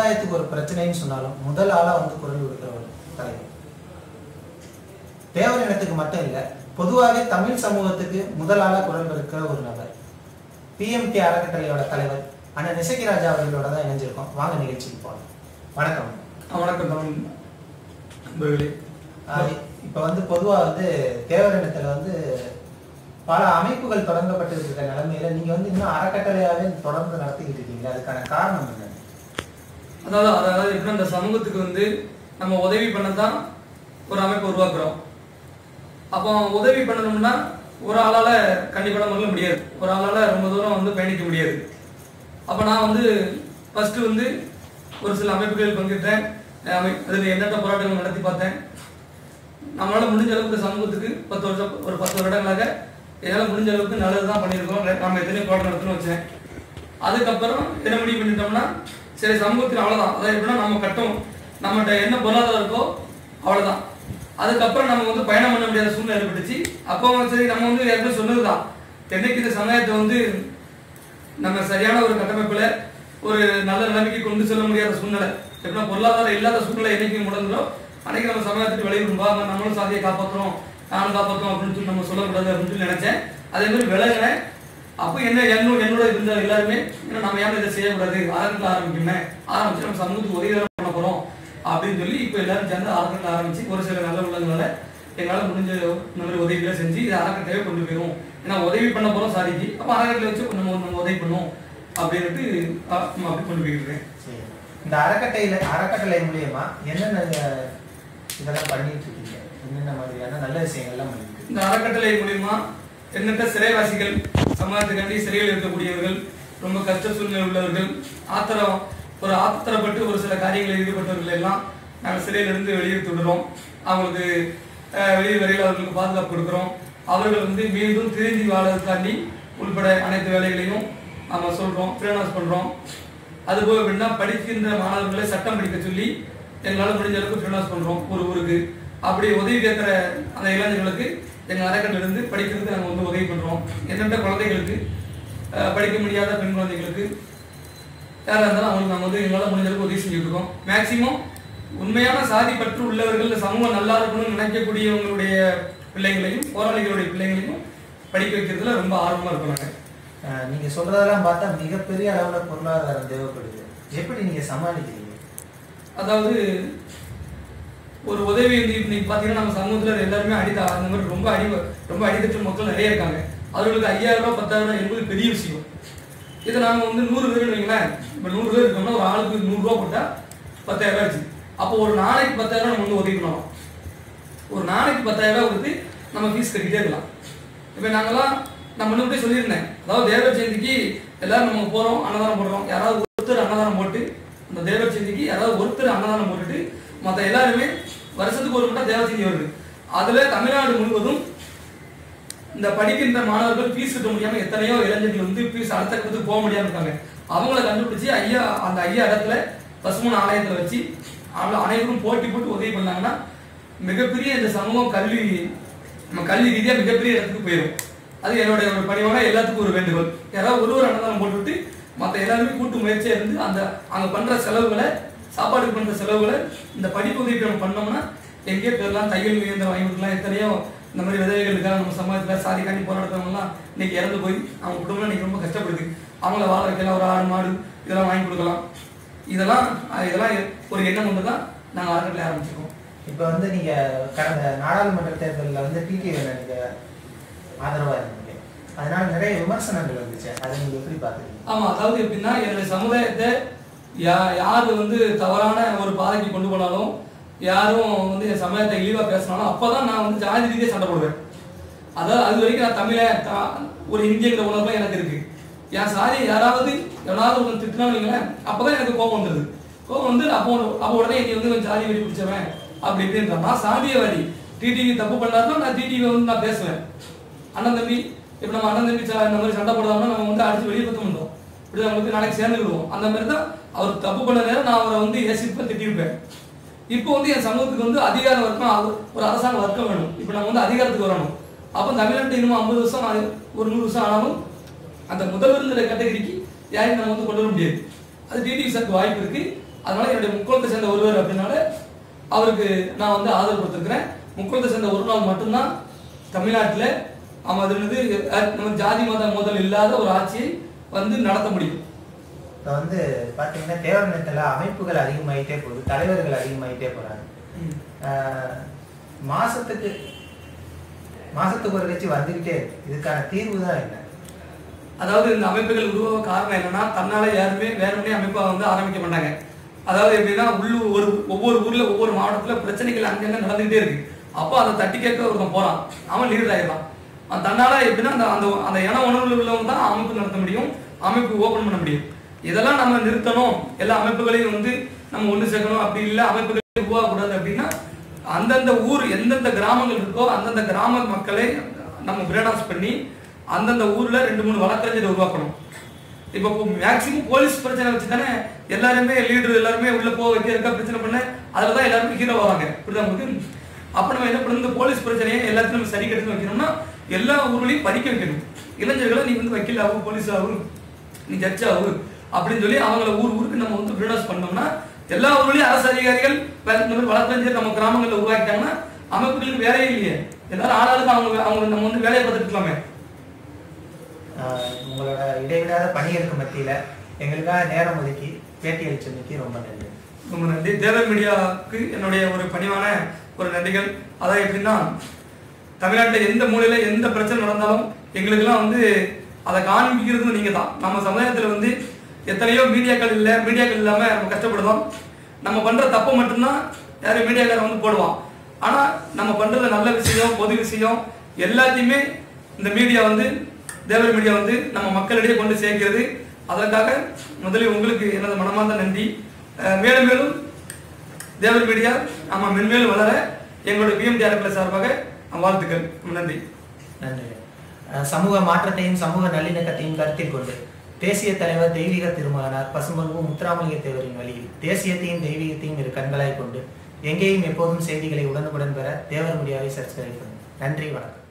சமுதாயத்துக்கு ஒரு பிரச்சனைன்னு சொன்னாலும் முதல் ஆளா வந்து குரல் கொடுக்கிற ஒரு தலைவர் தேவர் இனத்துக்கு மட்டும் இல்ல பொதுவாகவே தமிழ் சமூகத்துக்கு முதல் ஆளா குரல் கொடுக்கிற ஒரு நபர் பிஎம்கே அறக்கட்டளையோட தலைவர் அண்ணன் நிசகிராஜா அவர்களோட தான் இணைஞ்சிருக்கோம் வாங்க நிகழ்ச்சிக்கு போகலாம் வணக்கம் ஆ, வணக்கம் தமிழ் நண்பர்களே ஆஹ் இப்ப வந்து பொதுவா வந்து தேவர் இனத்துல வந்து பல அமைப்புகள் தொடங்கப்பட்டு இருக்கிற நிலைமையில நீங்க வந்து இன்னும் அறக்கட்டளையாவே தொடர்ந்து நடத்திக்கிட்டு இருக்கீங்க அதுக்கான காரணம் என்ன அதாவது அதாவது எப்படி அந்த சமூகத்துக்கு வந்து நம்ம உதவி பண்ண தான் ஒரு அமைப்பு உருவாக்குறோம் அப்போ உதவி பண்ணணும்னா ஒரு ஆளால கண்டிப்பான முறையில் முடியாது ஒரு ஆளால ரொம்ப தூரம் வந்து பயணிக்க முடியாது அப்போ நான் வந்து ஃபர்ஸ்ட் வந்து ஒரு சில அமைப்புகள் பங்கேற்றேன் அஹ் அமை அதில் எண்ணற்ற போராட்டங்கள் நடத்தி பார்த்தேன் நம்மளால முடிஞ்ச அளவுக்கு இந்த சமூகத்துக்கு பத்து வருஷம் ஒரு பத்து வருடங்களாக என்னால் முடிஞ்ச அளவுக்கு நல்லது தான் பண்ணியிருக்கோம் நம்ம எத்தனையோ போராட்டம் நடத்தணும்னு வச்சேன் அதுக்கப்புறம் என்ன முடிவு பண்ணிட்டோம்னா சரி சமூகத்துக்கு அவ்வளோதான் அதாவது எப்படின்னா நம்ம கட்டும் நம்மகிட்ட என்ன பொருளாதாரம் இருக்கோ அவ்வளோதான் அதுக்கப்புறம் நம்ம வந்து பயணம் பண்ண முடியாத சூழ்நிலை ஏற்பட்டுச்சு அப்போ சரி நம்ம வந்து ஏற்கனவே சொன்னதுதான் என்னைக்கு இந்த சமுதாயத்தை வந்து நம்ம சரியான ஒரு கட்டமைப்புல ஒரு நல்ல நிலைமைக்கு கொண்டு செல்ல முடியாத சூழ்நிலை எப்படின்னா பொருளாதாரம் இல்லாத சூழ்நிலை என்னைக்கு முடங்குதோ அன்னைக்கு நம்ம சமுதாயத்துக்கு வெளியே வாங்க நம்மளும் சாதியை காப்பாற்றுறோம் நானும் காப்பாற்றுறோம் அப்படின்னு சொல்லி நம்ம சொல்லக்கூடாது அப்படின்னு சொல்லி நினைச்சேன் அதே மாதிரி விலகினேன் அப்போ என்ன என்னோட என்னோட இருந்த எல்லாருமே என்ன நம்ம ஏன் இதை செய்யக்கூடாது ஆரம்பத்தில் ஆரம்பிக்கணும் ஆரம்பிச்சு நம்ம சமூகத்துக்கு உதவி தானே பண்ண போறோம் அப்படின்னு சொல்லி இப்போ எல்லாரும் சேர்ந்து ஆரம்பத்தில் ஆரம்பிச்சு ஒரு சில நல்ல உள்ளங்களால எங்களால் முடிஞ்ச இந்த மாதிரி உதவிகளை செஞ்சு இதை அறக்கட்டையே கொண்டு போயிடும் ஏன்னா உதவி பண்ண போறோம் சாதிக்கு அப்போ அறக்கட்டளை வச்சு நம்ம நம்ம உதவி பண்ணுவோம் அப்படின்ட்டு அஹ், நம்ம அப்படி கொண்டு போயிட்டு இருக்கேன் சரி. இந்த அறக்கட்டையில அறக்கட்டளை மூலியமா என்னென்ன அஹ், இதெல்லாம் பண்ணிட்டு இருக்கீங்க என்னென்ன மாதிரியான நல்ல விஷயங்கள்லாம் பண்ணிட்டு இருக்கீங்க? இந்த அறக்கட்டளை மூலியமா எண்ணற்ற சிறைவாசிகள் சமாஜத்துக்காண்டி சிறையில் இருக்கக்கூடியவர்கள் ரொம்ப கஷ்ட சூழ்நிலை உள்ளவர்கள் ஆத்திரம் ஒரு ஆத்திரப்பட்டு ஒரு சில காரியங்களில் ஈடுபட்டவர்கள் எல்லாம் நாங்கள் சிறையிலிருந்து வெளியேற்றி விடுறோம் அவங்களுக்கு அஹ், வெளியே வரையில் அவர்களுக்கு பாதுகாப்பு கொடுக்குறோம் அவர்கள் வந்து மீண்டும் திருந்தி வாழறதுக்காண்டி உள்பட அனைத்து வேலைகளையும் நம்ம சொல்றோம் ஃப்ரீலான்ஸ் பண்றோம் அதுபோக எப்படின்னா படிக்கின்ற மாணவர்களை சட்டம் படிக்க சொல்லி எங்களால் முடிஞ்ச அளவுக்கு ஃப்ரீலான்ஸ் பண்றோம் ஒரு ஊருக்கு அப்படி உதவி கேட்குற அந்த இளைஞர்களுக்கு எங்கள் அறக்கட்டளை இருந்து படிக்கிறதுக்கு நாங்கள் வந்து உதவி பண்றோம் எந்தெந்த குழந்தைகளுக்கு அஹ், படிக்க முடியாத பெண் குழந்தைகளுக்கு யாராக இருந்தாலும் அவங்களுக்கு நாங்கள் வந்து எங்களால் முடிஞ்ச அளவுக்கு உதவி செஞ்சுட்டு இருக்கோம் மேக்சிமம் உண்மையான சாதி பற்று உள்ளவர்கள் இந்த சமூகம் நல்லா இருக்கணும்னு நினைக்கக்கூடியவங்களுடைய பிள்ளைங்களையும் போராளிகளுடைய பிள்ளைங்களையும் படிக்க வைக்கிறதுல ரொம்ப ஆர்வமா இருக்கோம் நாங்கள் அஹ், நீங்க சொல்றதெல்லாம் பார்த்தா மிகப்பெரிய அளவுல பொருளாதாரம் தேவைப்படுது எப்படி நீங்க சமாளிக்கிறீங்க அதாவது ஒரு உதவி வந்து இன்னைக்கு பார்த்தீங்கன்னா நம்ம சமூகத்தில் எல்லாருமே அடித்த அந்த மாதிரி ரொம்ப அடி ரொம்ப அடித்தட்டு மக்கள் நிறைய இருக்காங்க அவர்களுக்கு ஐயாயிரம் ரூபாய் பத்தாயிரம் ரூபாய் என்பது பெரிய விஷயம் இதை நாங்கள் வந்து நூறு பேர் வைங்களேன் இப்போ நூறு பேர் இருக்கோம்னா ஒரு ஆளுக்கு நூறுரூவா போட்டால் பத்தாயிரம் ரூபாய் ஆச்சு அப்போ ஒரு நாளைக்கு பத்தாயிரம் ரூபாய் நம்ம வந்து உதவி பண்ணலாம் ஒரு நாளைக்கு பத்தாயிரம் ரூபாய் கொடுத்து நம்ம ஃபீஸ் கட்டிட்டே இருக்கலாம் இப்போ நாங்கெல்லாம் நான் முன்னாடி சொல்லியிருந்தேன் அதாவது தேவர் ஜெயந்திக்கு எல்லாரும் நம்ம போகிறோம் அன்னதானம் போடுறோம் யாராவது ஒருத்தர் அன்னதானம் போட்டு அந்த தேவர் ஜெயந்திக்கு யாராவது ஒருத்தர் அன்னதானம் போட்டுட்டு மற்ற எல்லாருமே வருஷத்துக்கு ஒரு மட்டும் தேவர் ஜெயந்தி வருது அதில் தமிழ்நாடு முழுவதும் இந்த படிக்கின்ற மாணவர்கள் ஃபீஸ் கட்ட முடியாம எத்தனையோ இளைஞர்கள் வந்து ஃபீஸ் அடுத்த கட்டத்துக்கு போக முடியாம இருக்காங்க அவங்கள கண்டுபிடிச்சு ஐயா அந்த ஐயா இடத்துல பசுமன் ஆலயத்துல வச்சு அவங்கள அனைவரும் போட்டி போட்டு உதவி பண்ணாங்கன்னா மிகப்பெரிய இந்த சமூகம் கல்வி நம்ம கல்வி ரீதியா மிகப்பெரிய இடத்துக்கு போயிடும் அது என்னுடைய ஒரு பணிவான எல்லாத்துக்கும் ஒரு வேண்டுகோள் யாராவது ஒரு ஒரு அன்னதானம் போட்டுவிட்டு மற்ற எல்லாருமே கூட்டு முயற்சியா இருந்து அந்த அங்க பண்ற செலவுகளை சாப்பாடுக்கு பண்ற செலவுகளை இந்த படிப்பு உதவிக்கு நம்ம பண்ணோம்னா எங்கேயோ போயிடலாம் தையல் இயந்திரம் வாங்கி கொடுக்கலாம் எத்தனையோ இந்த மாதிரி விதவைகளுக்காக நம்ம சமாஜத்தில் சாதிக்காண்டி போராடுறவங்கலாம் இன்னைக்கு இறந்து போய் அவங்க குடும்பம் இன்னைக்கு ரொம்ப கஷ்டப்படுது அவங்கள வாழ வைக்கலாம் ஒரு ஆடு மாடு இதெல்லாம் வாங்கி கொடுக்கலாம் இதெல்லாம் அஹ் இதெல்லாம் ஒரு எண்ணம் கொண்டு தான் நாங்கள் அறக்கட்டளை ஆரம்பிச்சிருக்கோம் இப்ப வந்து நீங்க கடந்த நாடாளுமன்ற தேர்தலில் வந்து டிடிவி நீங்க ஆதரவா இருந்தீங்க அதனால நிறைய விமர்சனங்கள் வந்துச்சு அதை நீங்க எப்படி பாக்குறீங்க ஆமா அதாவது எப்படின்னா என்னுடைய சமுதாயத்தை யா யார் வந்து தவறான ஒரு பாதைக்கு கொண்டு போனாலும் யாரும் வந்து என் சமுதாயத்தை இழிவா பேசினாலும் அப்பதான் நான் வந்து ஜாதி ரீதியாக சண்டை போடுவேன் அதாவது அது வரைக்கும் நான் தமிழ ஒரு இந்தியங்கிற உணர்வு எனக்கு இருக்கு என் சாதி யாராவது எவனாவது ஒன்று திட்டினா வைங்களேன் அப்பதான் எனக்கு கோபம் வந்துடுது கோபம் வந்து அப்போ அப்போ உடனே என்னை வந்து இவன் ஜாதி வெடி பிடிச்சவன் அப்படி இப்படின்ற நான் சாதியவாதி டிடிவி தப்பு பண்ணாருன்னா நான் டிடிவி வந்து நான் பேசுவேன் அண்ணன் தம்பி இப்போ நம்ம அண்ணன் தம்பி ச- இந்த மாதிரி சண்டை போடாம நம்ம வந்து அடிச்சு வெளியே பத்த மாட்டோம் இப்படி நம்மளுக்கு நாளைக்கு சேர்ந்துக்கிடுவோம் அந்த மாதிரி தான் அவர் தப்பு பண்ண நேரம் நான் அவரை வந்து ஏசிப்பேன் திட்டிருப்பேன் இப்போ வந்து என் சமூகத்துக்கு வந்து அதிகார வர்க்கம் அது- ஒரு அரசாங்க வர்க்கம் வேணும் இப்போ நம்ம வந்து அதிகாரத்துக்கு வரணும் அப்போ தமிழ்நாட்டு இன்னும் ஐம்பது வருஷம் ஆ- ஒரு நூறு வருஷம் ஆனாலும் அந்த முதல்வருங்கிற கேட்டகரிக்கு யாரையும் நம்ம வந்து கொண்டு வர முடியாது அது டிடிவி சாருக்கு வாய்ப்பு இருக்கு அதனால என்னுடைய முக்கோணத்தை சேர்ந்த ஒருவர் அப்படின்னால அவருக்கு நான் வந்து ஆதரவு கொடுத்துருக்கிறேன் முக்கோணத்தை சேர்ந்த ஒரு நாள் மட்டும்தான் தமிழ்நாட்டில் அவன் அது வந்து அஹ், நம்ம ஜாதி மத மோதல் இல்லாத ஒரு ஆட்சியை வந்து நடத்த முடியும் இப்போ வந்து பார்த்தீங்கன்னா தேவர்ணத்தில் அமைப்புகள் அதிகமாயிட்டே போகுது தலைவர்கள் அதிகமாயிட்டே போறாங்க ஆஹ் மாசத்துக்கு மாசத்துக்கு ஒரு கட்சி வந்துகிட்டே இருக்கு இதுக்கான தீர்வு தான் என்ன அதாவது இந்த அமைப்புகள் உருவாக காரணம் என்னன்னா தன்னால யாருமே வேறுமனே அமைப்பா வந்து ஆரம்பிக்க மாட்டாங்க அதாவது எப்படின்னா உள்ளூர் ஒரு ஒவ்வொரு ஊர்ல ஒவ்வொரு மாவட்டத்துல பிரச்சனைகள் அங்கங்க நடந்துகிட்டே இருக்கு அப்போ அதை தட்டி கேட்க ஒருத்தன் போறான் அவன் லீடர் ஆயிடுறான் அவன் தன்னால எப்படின்னா அந்த அந்த அந்த இன உணர்வுல உள்ளவங்க தான் அமைப்பு நடத்த முடியும் அமைப்பு ஓபன் பண்ண முடியும் இதெல்லாம் நம்ம நிறுத்தணும் எல்லா அமைப்புகளையும் வந்து நம்ம ஒன்று சேர்க்கணும் அப்படி இல்லை அமைப்புகளை உருவாகக்கூடாது அப்படின்னா அந்தந்த ஊர் எந்தெந்த கிராமங்கள் இருக்கோ அந்தந்த கிராம மக்களை நம்ம பிரேனாஸ் பண்ணி அந்தந்த ஊர்ல ரெண்டு மூணு வழக்கறிஞரை உருவாக்கணும் இப்போ மேக்சிமம் போலீஸ் பிரச்சனை வச்சு தானே எல்லாருமே லீடர் எல்லாருமே உள்ள போக வைக்க இருக்க பிரச்சனை பண்ண அதுல தான் எல்லாருமே ஹீரோ வராங்க புரியுதா உங்களுக்கு அப்ப நம்ம என்ன பண்ணணும் இந்த போலீஸ் பிரச்சனையை எல்லாத்தையும் நம்ம சரி கட்டி வைக்கணும்னா எல்லா ஊர்லயும் படிக்க வைக்கணும் இளைஞர்களை நீ வந்து வக்கீல் ஆகு போலீஸ் ஆகு நீ ஜட்ஜ் ஆகு அப்படின்னு சொல்லி அவங்கள ஊர் ஊருக்கு நம்ம வந்து பிரேனஸ் பண்ணோம்னா எல்லா ஊர்லயும் அரசு அதிகாரிகள் வேற இந்த மாதிரி வழக்கறிஞர் நம்ம கிராமங்களில் உருவாக்கிட்டாங்கன்னா அமைப்புகளுக்கு வேலையே இல்லையே எல்லாரும் ஆளாளுக்கு அவங்க அவங்க நம்ம வந்து வேலையை பார்த்துட்டு இருக்கலாமே ஆஹ் உங்களோட இடைவிடாத பணிகளுக்கு மத்தியில எங்களுக்காக நேரம் ஒதுக்கி பேட்டி அளிச்சமைக்கு ரொம்ப நன்றி ரொம்ப நன்றி தேவர் மீடியாவுக்கு என்னுடைய ஒரு பணிவான ஒரு நன்றிகள் அதான் எப்படின்னா தமிழ்நாட்டில் எந்த மூலையில எந்த பிரச்சனை நடந்தாலும் எங்களுக்கெல்லாம் வந்து அதை காண்பிக்கிறது நீங்க தான் நம்ம சமுதாயத்தில் வந்து எத்தனையோ மீடியாக்கள் இல்லை மீடியாக்கள் இல்லாம நம்ம கஷ்டப்படுறோம் நம்ம பண்ற தப்பை மட்டும்தான் யாரும் மீடியாக்காரன் வந்து போடுவான் ஆனா நம்ம பண்றது நல்ல விஷயம் பொது விஷயம் எல்லாத்தையுமே இந்த மீடியா வந்து தேவர் மீடியா வந்து நம்ம மக்களிடையே கொண்டு சேர்க்கிறது அதற்காக முதலில் உங்களுக்கு எனது மனமார்ந்த நன்றி அஹ் மேலும் மேலும் தேவர் மீடியா நம்ம மென்மேலும் வளர எங்களுடைய பிஎம்டி அறக்கலை சார்பாக வாழ்த்துக்கள் நன்றி நன்றி அஹ் சமூக மாற்றத்தையும் சமூக நல்லிணக்கத்தையும் கருத்தில் கொண்டு தேசிய தலைவர் தெய்வீக திருமகனார் பசும்பொன்பு முத்துராமலிங்க தேவரின் வழியில் தேசியத்தையும் தெய்வீகத்தையும் இரு கண்களாய் கொண்டு எங்கேயும் எப்போதும் செய்திகளை உடனுக்குடன் பெற தேவர் மீடியாவை சப்ஸ்கிரைப் பண்ணுங்க நன்றி வணக்கம்